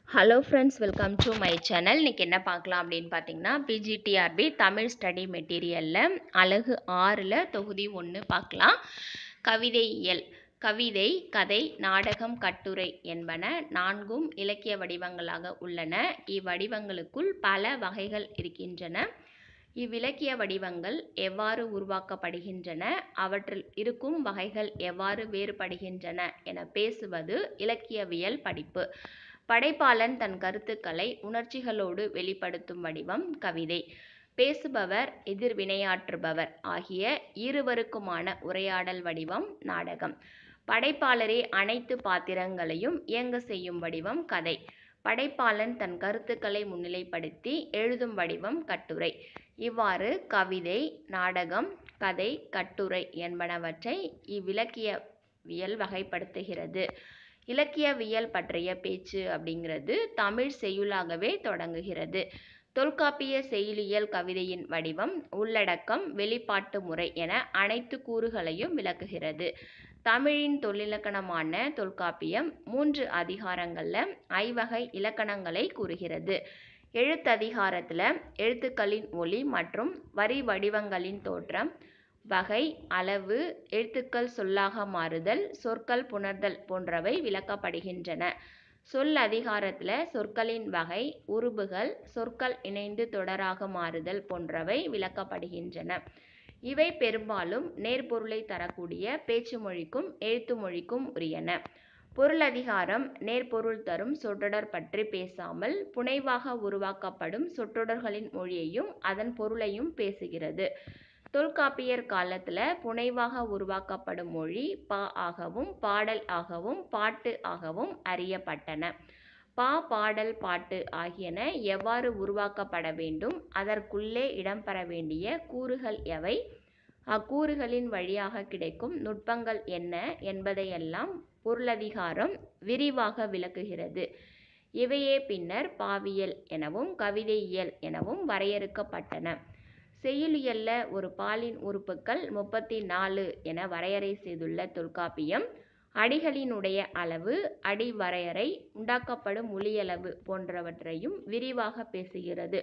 hello friends welcome to my channel இன்றைக்கி என்ன பார்க்கலாம் அப்படின்னு பார்த்தீங்கன்னா பிஜிடிஆர்பி தமிழ் ஸ்டடி மெட்டீரியலில் அழகு ஆறில் தொகுதி ஒன்று பார்க்கலாம் கவிதை இயல் கவிதை கதை நாடகம் கட்டுரை என்பன நான்கும் இலக்கிய வடிவங்களாக உள்ளன இவ்வடிவங்களுக்குள் பல வகைகள் இருக்கின்றன இவ்விலக்கிய வடிவங்கள் எவ்வாறு உருவாக்கப்படுகின்றன அவற்றில் இருக்கும் வகைகள் எவ்வாறு வேறுபடுகின்றன என பேசுவது இலக்கியவியல் படிப்பு படைப்பாளன் தன் கருத்துக்களை உணர்ச்சிகளோடு வெளிப்படுத்தும் வடிவம் கவிதை பேசுபவர் எதிர்வினையாற்றுபவர் ஆகிய இருவருக்குமான உரையாடல் வடிவம் நாடகம் படைப்பாளரே அனைத்து பாத்திரங்களையும் இயங்க செய்யும் வடிவம் கதை படைப்பாளன் தன் கருத்துக்களை முன்னிலைப்படுத்தி எழுதும் வடிவம் கட்டுரை இவ்வாறு கவிதை நாடகம் கதை கட்டுரை என்பனவற்றை இவ்விலக்கியவியல் வகைப்படுத்துகிறது இலக்கியவியல் பற்றிய பேச்சு அப்படிங்கிறது தமிழ் செய்யுளாகவே தொடங்குகிறது தொல்காப்பிய செய்யுளியல் கவிதையின் வடிவம் உள்ளடக்கம் வெளிப்பாட்டு முறை என அனைத்து கூறுகளையும் விளக்குகிறது தமிழின் தொழிலக்கணமான தொல்காப்பியம் மூன்று அதிகாரங்களில் ஐவகை இலக்கணங்களை கூறுகிறது எழுத்ததிகாரத்தில் எழுத்துக்களின் ஒளி மற்றும் வரி வடிவங்களின் தோற்றம் வகை அளவு எழுத்துக்கள் சொல்லாக மாறுதல் சொற்கள் புணர்தல் போன்றவை விளக்கப்படுகின்றன சொல் அதிகாரத்தில் சொற்களின் வகை உருபுகள் சொற்கள் இணைந்து தொடராக மாறுதல் போன்றவை விளக்கப்படுகின்றன இவை பெரும்பாலும் நேர்பொருளை தரக்கூடிய பேச்சு மொழிக்கும் எழுத்து மொழிக்கும் உரியன பொருளதிகாரம் நேர்பொருள் தரும் சொற்றொடர் பற்றி பேசாமல் புனைவாக உருவாக்கப்படும் சொற்றொடர்களின் மொழியையும் அதன் பொருளையும் பேசுகிறது தொல்காப்பியர் காலத்தில் புனைவாக உருவாக்கப்படும் மொழி பா ஆகவும் பாடல் ஆகவும் பாட்டு ஆகவும் அறியப்பட்டன பா பாடல் பாட்டு ஆகியன எவ்வாறு உருவாக்கப்பட வேண்டும் அதற்குள்ளே இடம்பெற வேண்டிய கூறுகள் எவை அக்கூறுகளின் வழியாக கிடைக்கும் நுட்பங்கள் என்ன என்பதையெல்லாம் பொருளதிகாரம் விரிவாக விளக்குகிறது இவையே பின்னர் பாவியல் எனவும் கவிதையியல் எனவும் வரையறுக்கப்பட்டன செய்யுளியல்ல ஒரு பாலின் உறுப்புக்கள் முப்பத்தி நாலு என வரையறை செய்துள்ள தொல்காப்பியம் அடிகளினுடைய அளவு அடி வரையறை உண்டாக்கப்படும் ஒளியளவு போன்றவற்றையும் விரிவாக பேசுகிறது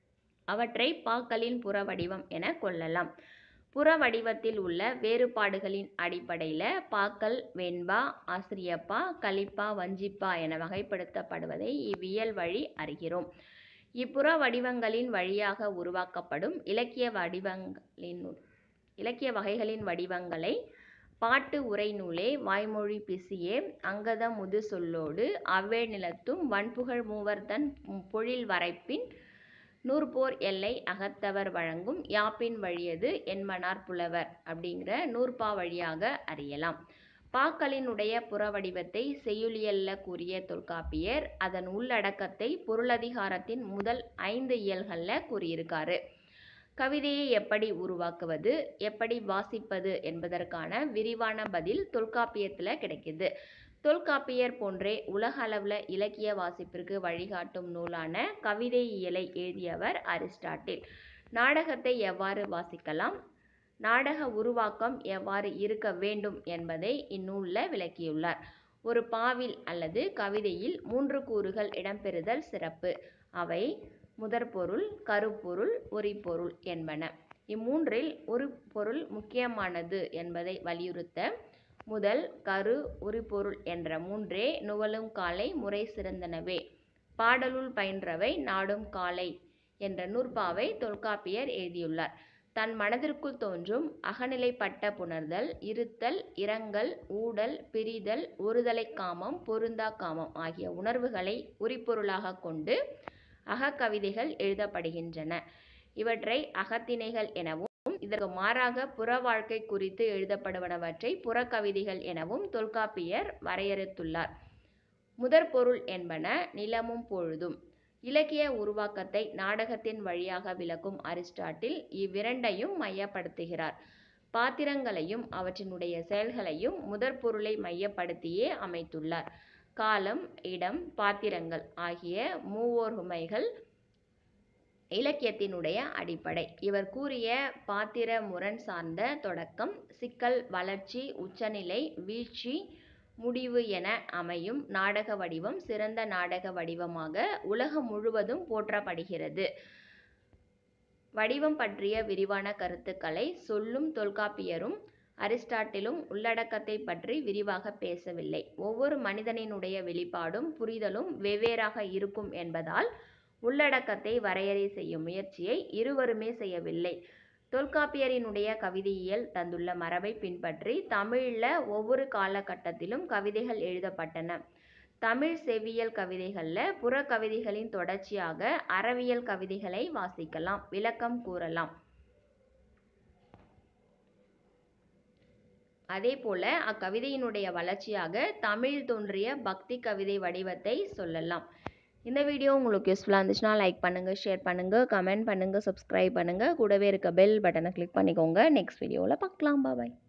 அவற்றை பாக்களின் புற வடிவம் என கொள்ளலாம் புற வடிவத்தில் உள்ள வேறுபாடுகளின் அடிப்படையில் பாக்கள் வெண்பா ஆசிரியப்பா கலிப்பா வஞ்சிப்பா என வகைப்படுத்தப்படுவதை இவ்வியல் வழி அறிகிறோம் இப்புற வடிவங்களின் வழியாக உருவாக்கப்படும் இலக்கிய வடிவங்களின் இலக்கிய வகைகளின் வடிவங்களை பாட்டு உரை நூலே வாய்மொழி பிசியே அங்கத முது சொல்லோடு அவ்வே நிலத்தும் வன்புகழ் மூவர்தன் பொழில் வரைப்பின் நூற்போர் எல்லை அகத்தவர் வழங்கும் யாப்பின் வழியது என்மனார் புலவர் அப்படிங்கிற நூற்பா வழியாக அறியலாம் பாக்களினுடைய புறவடிவத்தை செய்யுளியல்ல கூறிய தொல்காப்பியர் அதன் உள்ளடக்கத்தை பொருளதிகாரத்தின் முதல் ஐந்து இயல்களில் கூறியிருக்காரு கவிதையை எப்படி உருவாக்குவது எப்படி வாசிப்பது என்பதற்கான விரிவான பதில் தொல்காப்பியத்தில் கிடைக்குது தொல்காப்பியர் போன்றே உலக அளவில் இலக்கிய வாசிப்பிற்கு வழிகாட்டும் நூலான கவிதை இயலை எழுதியவர் அரிஸ்டாட்டில் நாடகத்தை எவ்வாறு வாசிக்கலாம் நாடக உருவாக்கம் எவ்வாறு இருக்க வேண்டும் என்பதை இந்நூலில் விளக்கியுள்ளார் ஒரு பாவில் அல்லது கவிதையில் மூன்று கூறுகள் இடம்பெறுதல் சிறப்பு அவை முதற்பொருள் கருப்பொருள் உரிப்பொருள் என்பன இம்மூன்றில் ஒரு பொருள் முக்கியமானது என்பதை வலியுறுத்த முதல் கரு உரிப்பொருள் என்ற மூன்றே நுவலும் காலை முறை சிறந்தனவே பாடலுள் பயின்றவை நாடும் காலை என்ற நூற்பாவை தொல்காப்பியர் எழுதியுள்ளார் தன் மனதிற்குள் தோன்றும் அகநிலைப்பட்ட புணர்தல் இருத்தல் இரங்கல் ஊடல் பிரிதல் ஒருதலை காமம் பொருந்தா காமம் ஆகிய உணர்வுகளை உரிப்பொருளாக கொண்டு அகக்கவிதைகள் எழுதப்படுகின்றன இவற்றை அகத்திணைகள் எனவும் இதற்கு மாறாக புற வாழ்க்கை குறித்து எழுதப்படுவனவற்றை புறக்கவிதைகள் எனவும் தொல்காப்பியர் வரையறுத்துள்ளார் முதற்பொருள் என்பன நிலமும் பொழுதும் இலக்கிய உருவாக்கத்தை நாடகத்தின் வழியாக விளக்கும் அரிஸ்டாட்டில் இவ்விரண்டையும் மையப்படுத்துகிறார் பாத்திரங்களையும் அவற்றினுடைய செயல்களையும் முதற் பொருளை மையப்படுத்தியே அமைத்துள்ளார் காலம் இடம் பாத்திரங்கள் ஆகிய மூவோர்மைகள் இலக்கியத்தினுடைய அடிப்படை இவர் கூறிய பாத்திர முரண் சார்ந்த தொடக்கம் சிக்கல் வளர்ச்சி உச்சநிலை வீழ்ச்சி முடிவு என அமையும் நாடக வடிவம் சிறந்த நாடக வடிவமாக உலகம் முழுவதும் போற்றப்படுகிறது வடிவம் பற்றிய விரிவான கருத்துக்களை சொல்லும் தொல்காப்பியரும் அரிஸ்டாட்டிலும் உள்ளடக்கத்தை பற்றி விரிவாக பேசவில்லை ஒவ்வொரு மனிதனினுடைய வெளிப்பாடும் புரிதலும் வெவ்வேறாக இருக்கும் என்பதால் உள்ளடக்கத்தை வரையறை செய்யும் முயற்சியை இருவருமே செய்யவில்லை தொல்காப்பியரினுடைய கவிதையியல் தந்துள்ள மரபை பின்பற்றி தமிழில் ஒவ்வொரு காலகட்டத்திலும் கவிதைகள் எழுதப்பட்டன தமிழ் செவ்வியல் கவிதைகளில் புறக்கவிதைகளின் தொடர்ச்சியாக அறவியல் கவிதைகளை வாசிக்கலாம் விளக்கம் கூறலாம் அதே போல அக்கவிதையினுடைய வளர்ச்சியாக தமிழ் தோன்றிய பக்தி கவிதை வடிவத்தை சொல்லலாம் இந்த வீடியோ உங்களுக்கு யூஸ்ஃபுல்லாக இருந்துச்சுன்னா லைக் பண்ணுங்கள் ஷேர் பண்ணுங்கள் கமெண்ட் பண்ணுங்கள் சப்ஸ்கிரைப் பண்ணுங்கள் கூடவே இருக்க பெல் பட்டனை கிளிக் பண்ணிக்கோங்க நெக்ஸ்ட் வீடியோவில் பார்க்கலாம் பாய்